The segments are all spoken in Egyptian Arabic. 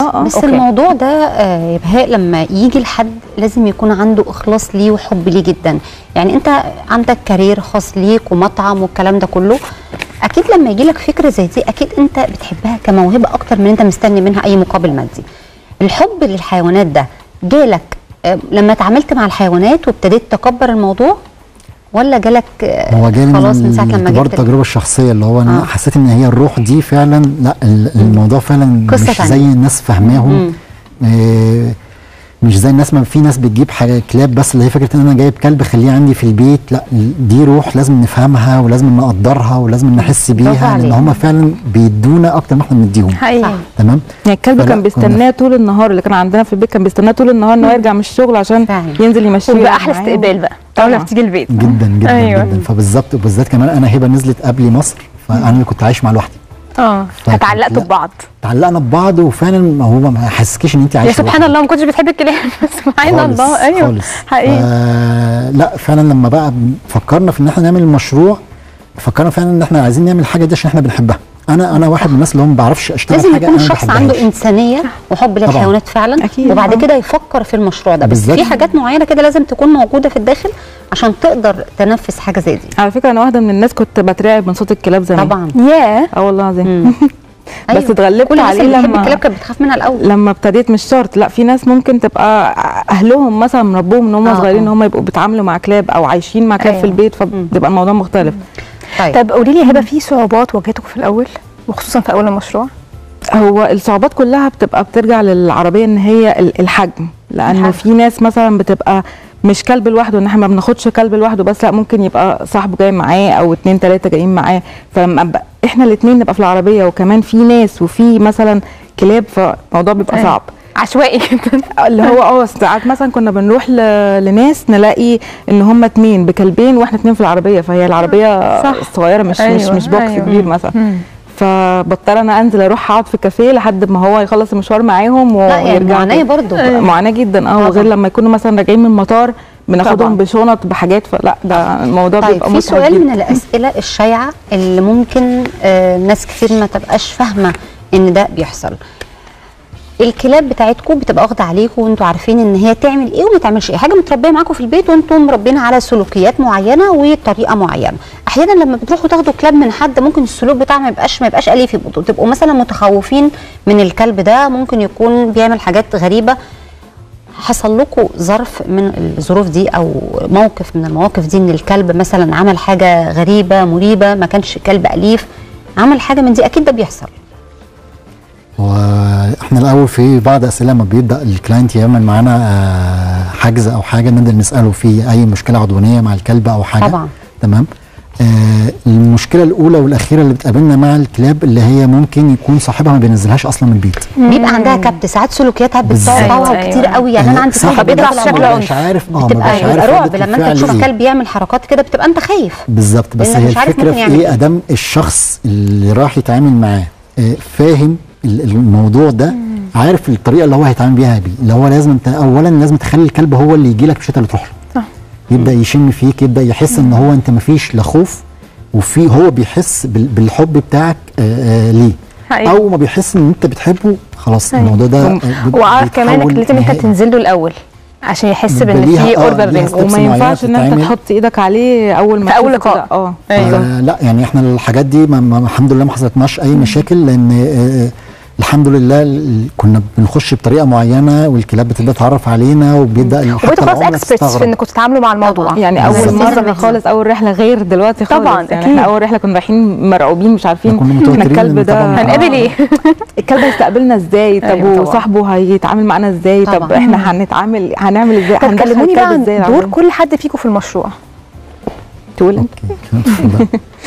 اه بس أوكي. الموضوع ده آه، يا بهاء لما يجي لحد لازم يكون عنده اخلاص ليه وحب ليه جدا يعني انت عندك كارير خاص ليك ومطعم والكلام ده كله اكيد لما يجي لك فكره زي دي اكيد انت بتحبها كموهبه اكتر من انت مستني منها اي مقابل مادي الحب للحيوانات ده جالك آه، لما اتعاملت مع الحيوانات وابتديت تكبر الموضوع ولا جالك آه، هو جالي خلاص من من ساعه لما اعتبار جبت التجربه الشخصيه اللي هو انا آه. حسيت ان هي الروح دي فعلا لا ال- الموضوع فعلا قصة مش تانية. زي الناس فاهماهم آه مش زي الناس ما في ناس بتجيب حاجه كلاب بس اللي هي فكره ان انا جايب كلب خليه عندي في البيت لا دي روح لازم نفهمها ولازم نقدرها ولازم نحس برافو بيها لان عليك. هم فعلا بيدونا اكتر ما احنا بنديهم حقيقي تمام يعني الكلب فلا، كان هو بيستناه طول النهار اللي كان عندنا في البيت كان بيستناه طول النهار ان هو يرجع من الشغل عشان فعلا. ينزل يمشيه وبيبقى ويلعب احلى معاه. استقبال بقى اول ما طبعاً. بتيجي البيت جدا جدا أيوة. جدا فبالظبط وبالذات كمان انا هبه نزلت قبلي مصر فانا اللي كنت عايش مع لوحدي اه فكنت- فتعلقتوا لا. ببعض تعلقنا ببعض وفعلا ما هو ما حسسكيش ان انت عايشه يا سبحان لوحدك. الله ما كنتش بتحب الكلاب سبحان خالص الله ايوه خالص حقيقي ف- لا فعلا لما بقى فكرنا في ان احنا نعمل المشروع فكرنا فعلا ان احنا عايزين نعمل حاجه دي عشان احنا بنحبها انا انا واحد من الناس اللي هو ما بعرفش اشتغل لازم حاجه يكون انا ما الشخص بحبهاش. عنده انسانيه وحب للحيوانات فعلا أكيد. وبعد آه. كده يفكر في المشروع ده بس بالظبط. في حاجات معينه كده لازم تكون موجوده في الداخل عشان تقدر تنفذ حاجه زي دي على فكره انا واحده من الناس كنت بترعب من صوت الكلاب زمان طبعا ياه اه والله العظيم مم. بس أيوة. اتغلبت كل الناس عليه اللي بتحب لما- الكلاب كانت بتخاف منها الاول لما ابتديت مش شرط لا في ناس ممكن تبقى اهلهم مثلا مربوهم ان هم آه، صغيرين آه. ان هم يبقوا بيتعاملوا مع كلاب او عايشين مع كلاب أيوة. في البيت فبيبقى الموضوع مختلف طيب طب قولي لي هبه في صعوبات واجهتكم في الاول وخصوصا في اول المشروع هو الصعوبات كلها بتبقى بترجع للعربيه ان هي ال- الحجم لان الحجم. في ناس مثلا بتبقى مش كلب لوحده ان احنا ما بناخدش كلب لوحده بس لا ممكن يبقى صاحبه جاي معاه او اتنين تلاته جايين معاه فلما أبقى- احنا الاتنين نبقى في العربيه وكمان في ناس وفي مثلا كلاب فالموضوع بيبقى أيوة. صعب عشوائي جدا اللي هو اه ساعات مثلا كنا بنروح ل... لناس نلاقي ان هم اتنين بكلبين واحنا اتنين في العربيه فهي العربيه صح. صغيره مش أيوة. مش أيوة، مش بوكس أيوة. أيوة. كبير مثلا مم. فبضطر انا انزل اروح اقعد في كافيه لحد ما هو يخلص المشوار معاهم لا يعني ويرجع معاناه برضه معاناه جدا اه وغير لما يكونوا مثلا راجعين من المطار بناخدهم طبعاً. بشنط بحاجات فلا ده الموضوع طيب بيبقى في متعب سؤال جداً. من الاسئله الشائعه اللي ممكن آه ناس كتير ما تبقاش فاهمه ان ده بيحصل الكلاب بتاعتكم بتبقى واخده عليكم وانتوا عارفين ان هي تعمل ايه وما تعملش ايه حاجه متربيه معاكم في البيت وانتم مربينها على سلوكيات معينه وطريقه معينه احيانا لما بتروحوا تاخدوا كلاب من حد ممكن السلوك بتاعه ما يبقاش ما يبقاش اليف يبقوا تبقوا مثلا متخوفين من الكلب ده ممكن يكون بيعمل حاجات غريبه حصل لكم ظرف من الظروف دي او موقف من المواقف دي ان الكلب مثلا عمل حاجه غريبه مريبه ما كانش كلب اليف عمل حاجه من دي اكيد ده بيحصل واحنا الاول في بعض اسئله لما بيبدا الكلاينت يعمل معانا آه، حجز او حاجه نقدر نساله في اي مشكله عضوية مع الكلب او حاجه طبعا. تمام آه المشكله الاولى والاخيره اللي بتقابلنا مع الكلاب اللي هي ممكن يكون صاحبها ما بينزلهاش اصلا من البيت بيبقى عندها كبت ساعات سلوكياتها بالظبط. بتطوع أيوة، كتير أيوة. قوي يعني انا عندي صاحب صاحب بيضرب الكلب شكل ما عنف بيبقاش عارف اه ما بتبقى بيبقاش عارف يبقى ردة رعب لما انت الفعل تشوف إيه. كلب بيعمل حركات كده بتبقى انت خايف بالظبط بس لأنك هي مش عارف الفكره ممكن في يعمل ايه إيه. ادام الشخص اللي راح يتعامل معاه آه، فاهم ال- الموضوع ده عارف الطريقه اللي هو هيتعامل بيها بيه اللي هو لازم انت اولا لازم تخلي الكلب هو اللي يجي لك مش انت اللي تروح له صح. يبدا يشم فيك يبدا يحس ان هو انت مفيش لا خوف وفي هو بيحس بال- بالحب بتاعك آه، آه، ليه حقيقي. او ما بيحس ان انت بتحبه خلاص أيوة. الموضوع ده آه، بيبقى- وعارف كمان انك بيتحول لازم انت نهائي. تنزل له الاول عشان يحس بيبقى بان ليها- في آه، اوردر ليها بينكم steps وما معينة ينفعش ان انت تتعمل. تحط ايدك عليه اول ما في أول تشوفه لقاء. كده. اه أيوة. آه لا يعني احنا الحاجات دي ما ما الحمد لله ما حصلتناش اي مشاكل لان آه آه، الحمد لله ال- كنا بنخش بطريقه معينه والكلاب بتبدا تعرف علينا وبيبدا وبقيتوا حتى خلاص العملاء اكسبرتس في تستغرب. انكم تتعاملوا مع الموضوع يعني بس اول في مره زمان. خالص اول رحله غير دلوقتي خالص طبعاً، يعني أكيد. احنا اول رحله كنا رايحين مرعوبين مش عارفين كنا احنا متوترين الكلب إن ده طبعاً- هنقابل ايه؟ الكلب هيستقبلنا ازاي طب أيوة طبعاً. وصاحبه هيتعامل معانا ازاي طب طبعاً. احنا هنتعامل هنعمل ازاي طب هندخل كلموني بقى الكلب عن ازاي دور العربية؟ كل حد فيكم في المشروع تقول انت أوكي. اتفضل.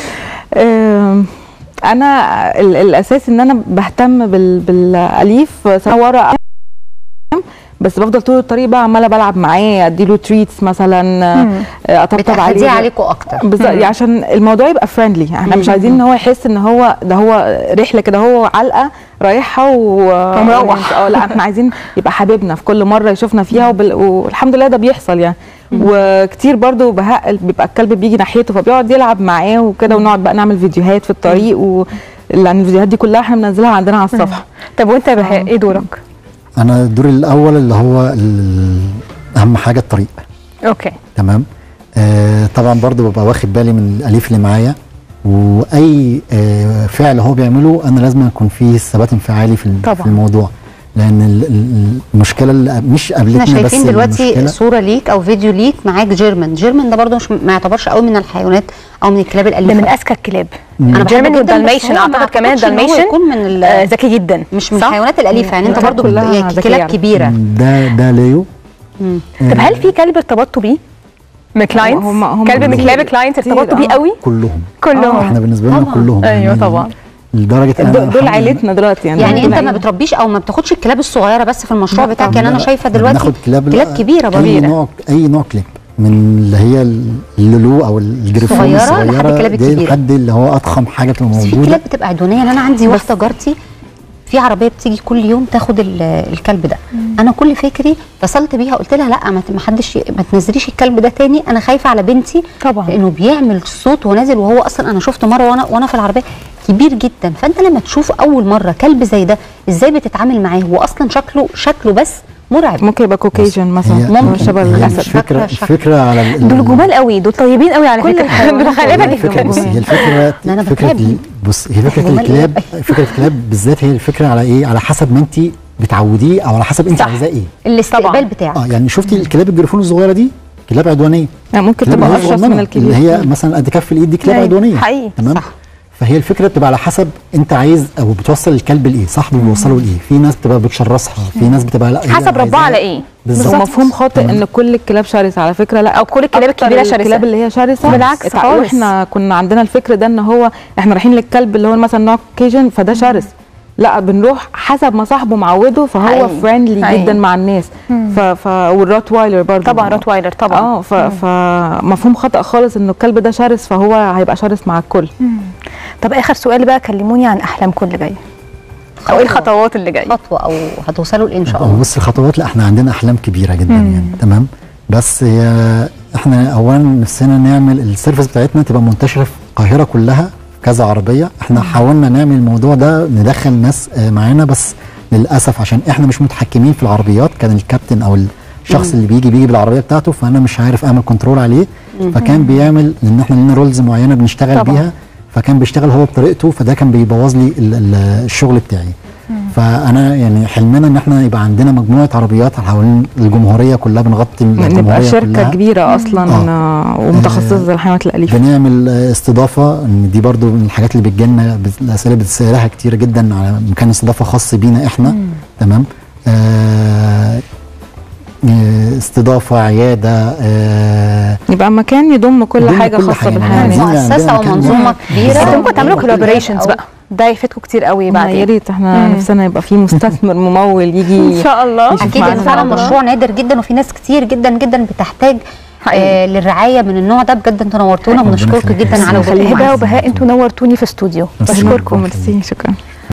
آم، انا ال- الاساس ان انا بهتم بال بالاليف سواء ورا بس بفضل طول الطريق بقى عماله بلعب معاه اديله تريتس مثلا مم. آه، اطبطب عليه بتحديه عليكم اكتر بالظبط يعني عشان الموضوع يبقى فريندلي احنا مش عايزين ان هو يحس ان هو ده هو رحله كده هو علقه رايحه و ومروح. اه لا احنا عايزين يبقى حبيبنا في كل مره يشوفنا فيها وبال... والحمد لله ده بيحصل يعني وكتير برضو بهق بيبقى الكلب بيجي ناحيته فبيقعد يلعب معاه وكده ونقعد بقى نعمل فيديوهات في الطريق و لان الفيديوهات دي كلها احنا بننزلها عندنا على الصفحه طب وانت يا بهاء ايه دورك؟ انا الدور الاول اللي هو ال- اهم حاجه الطريق اوكي تمام آه طبعا برضو ببقى واخد بالي من الاليف اللي معايا واي آه فعل هو بيعمله انا لازم يكون فيه ثبات انفعالي في ال- طبعاً. في الموضوع لان ال- ال- المشكله اللي مش احنا قابلتنا بس شايفين دلوقتي المشكلة- صوره ليك او فيديو ليك معاك جيرمان جيرمان ده برضه مش ما يعتبرش قوي من الحيوانات او من الكلاب ده الاليفه من اذكى الكلاب أنا بحبه جيرمان جداً، بس والدالميشن هو ما اعتقد كمان أعتقدش إن هو دالميشن يكون من ال- آه، ذكي جدا مش من صح؟ الحيوانات الاليفه يعني انت الكلاب برضه كلها بت- ذكية كلاب على كبيره ده ده ليو طب هل في كلب ارتبطتوا بيه؟ من كلاينتس؟ هم- هم كلب من كتير- كلاب كلاينتس كتير، ارتبطتوا بيه آه. قوي؟ كلهم كلهم احنا بالنسبه لنا كلهم ايوه يعني طبعا لدرجه أنا دول دول الحمد لله عيلتنا دلوقتي يعني يعني دول انت ما عيلة. بتربيش او ما بتاخدش الكلاب الصغيره بس في المشروع لا بتاعك طبعاً. يعني انا لا، شايفه إحنا دلوقتي بناخد كلاب كلاب كبيره برضه اي كبيرة. نوع اي نوع كلاب من اللي هي اللولو او الجريفون صغيرة الصغيره لحد الكلاب جاي الكبيرة. لحد اللي هو اضخم حاجه بتبقى بس في موجوده كلاب بتبقى عدوانيه يعني انا عندي واحده جارتي في عربيه بتيجي كل يوم تاخد ال- الكلب ده انا كل فكري اتصلت بيها قلت لها لا ما ت- ما حدش ي- ما تنزليش الكلب ده تاني انا خايفه على بنتي طبعاً. لانه بيعمل صوت ونازل وهو اصلا انا شفته مره وانا وانا في العربيه كبير جدا فانت لما تشوف اول مره كلب زي ده ازاي بتتعامل معاه هو اصلا شكله شكله بس مرعب ممكن يبقى كوكيجن مثلا هي- ممكن. شبه هي الاسد مش الفكره فاكرة شكل. الفكره على ال- دول جمال قوي دول طيبين قوي على كل فكره الحيوانات دول غالبا والله الفكره بص هي جمال. الفكره لا، أنا فكره بتعب. ال- بص هي فكره جمال الكلاب فكره الكلاب بالذات هي الفكره على ايه على حسب ما انت بتعوديه او على حسب انت صح. عايزاه ايه الاستقبال طبعاً. بتاعك اه يعني شفتي الكلاب الجريفون الصغيره دي كلاب عدوانيه يعني ممكن كلاب تبقى اللي هي اشرس صغننة، من الكبير اللي هي مثلا قد كف الايد دي كلاب أيوة، عدوانيه حقيقي، تمام صح. فهي الفكره بتبقى على حسب انت عايز او بتوصل الكلب لايه صاحبه بيوصله لايه في ناس بتبقى بتشرسها في ناس بتبقى لا هي حسب رباه عايزاه- على ايه؟ بالظبط ومفهوم خاطئ ان كل الكلاب شرسه على فكره لا او كل الكلاب أكتر الكبيره شرسه الكلاب اللي هي شرسه بالعكس اتع- خالص. واحنا كنا عندنا الفكر ده ان هو احنا رايحين للكلب اللي هو مثلا نوع كيجن فده شرس لا بنروح حسب ما صاحبه معوده فهو حقيقي. فريندلي حقيقي. جدا مع الناس ف, ف والروت وايلر برضه طبعا روت وايلر طبعا اه ف... فمفهوم خطا خالص انه الكلب ده شرس فهو هيبقى شرس مع الكل طب اخر سؤال بقى كلموني عن احلامكم اللي جايه او ايه الخطوات اللي جايه خطوه او هتوصلوا لايه ان شاء هو الله بص الخطوات لا احنا عندنا احلام كبيره جدا يعني تمام بس هي احنا اولا نفسنا نعمل السيرفيس بتاعتنا تبقى منتشره في القاهره كلها كذا عربيه احنا حاولنا نعمل الموضوع ده ندخل ناس آه، معانا بس للاسف عشان احنا مش متحكمين في العربيات كان الكابتن او الشخص اللي بيجي بيجي بالعربيه بتاعته فانا مش عارف اعمل كنترول عليه فكان بيعمل لان احنا لنا رولز معينه بنشتغل طبعاً. بيها فكان بيشتغل هو بطريقته فده كان بيبوظ لي ال- ال- الشغل بتاعي فانا يعني حلمنا ان احنا يبقى عندنا مجموعه عربيات حوالين الجمهوريه كلها بنغطي الجمهوريه نبقى شركه كلها. كبيره اصلا آه. آه. ومتخصصه زي الحيوانات الاليفه بنعمل آه، استضافه ان دي برضو من الحاجات اللي بتجيلنا بت- الاسئله اللي بتسالها كتير جدا على مكان استضافه خاص بينا احنا تمام آه آه، استضافه عياده آه يبقى مكان يضم كل يضم حاجه كل خاصه حاجة. بالحيوانات عايزين مؤسسه عندنا مكان ومنظومه واحد. كبيره بس بالظبط. انتوا تعملوا أو- كولابوريشنز بقى ده يفيدكم كتير قوي ما يا بعدين ريت احنا نفسنا يبقى في مستثمر ممول يجي ان شاء الله يشوف اكيد معانا انه فعلا الموضوع. مشروع نادر جدا وفي ناس كتير جدا جدا بتحتاج آه للرعايه من النوع ده بجد انتوا نورتونا ربنا وبنشكركم يخليك. جدا على ميرسي. وجودكم هبه معانا وبهاء انتوا نورتوني في استوديو ميرسي. بشكركم ميرسي شكرا